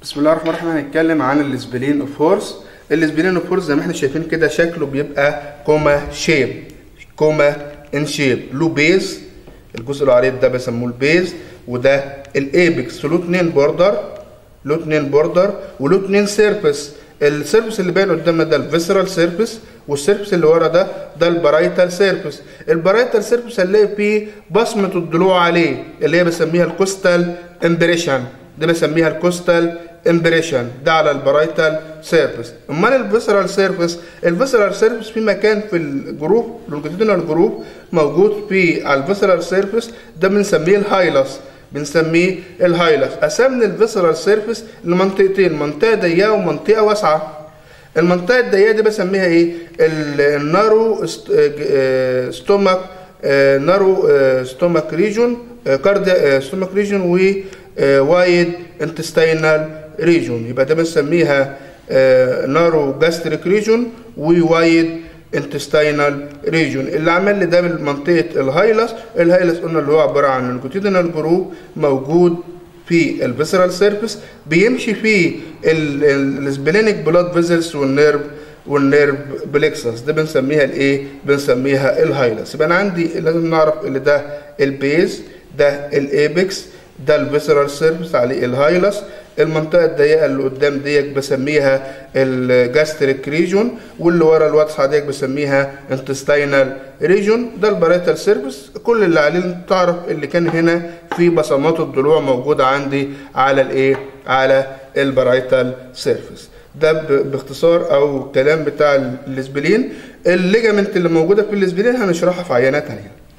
بسم الله الرحمن الرحيم هنتكلم عن الاسبلين اوف هورس الاسبلين اوف هورس زي ما احنا شايفين كده شكله بيبقى كوما شيب كوما ان شيب له بيز الجزء العريض ده بيسموه البيز وده الايبكس له اتنين بوردر له اتنين بوردر وله اتنين سيرفيس السيرفيس اللي باين قدامنا ده الفيسرال سيرفيس والسيرفيس اللي ورا ده ده البرايتال سيرفيس البرايتال سيرفيس هنلاقي فيه بصمه الضلوع عليه اللي هي بسميها الكوستال امبريشن دي بسميها الكوستال امبريشن ده على البرايتال سيرفيس امال الفيسرال سيرفيس الفيسرال سيرفيس في مكان في الجروب لونجيتودينال جروب موجود في على الفيسرال سيرفيس ده بنسميه الهايلس بنسميه الهايلس قسمنا الفيسرال سيرفيس لمنطقتين منطقه ضيقه ومنطقه واسعه المنطقه الضيقه دي بسميها ايه النارو ستومك نارو ستومك ريجون كارد ستومك ريجون و وايد انتستينال ريجون يبقى ده بنسميها نارو جاستريك ريجون ووايد انتستينال ريجون اللي عمل لي ده من منطقه الهايلس الهايلس قلنا اللي هو عباره عن الجوتيدينال جروب موجود في الفيسرال سيرفيس بيمشي فيه السبلينيك بلاد فيزلز والنيرف والنيرف بليكسس ده بنسميها الايه بنسميها الهايلس يبقى انا عندي لازم نعرف ان ده البيز ده الايبكس ده الفيسرال سيرفيس عليه الهايلس المنطقه الضيقه اللي قدام ديك بسميها الجاستريك ريجون واللي ورا الواضحه ديك بسميها انتستينال ريجون ده البرايتال سيرفيس كل اللي عليه تعرف اللي كان هنا في بصمات الضلوع موجوده عندي على الايه على البرايتال سيرفيس ده باختصار او كلام بتاع الاسبلين الليجامنت اللي موجوده في الاسبلين هنشرحها في عينات ثانيه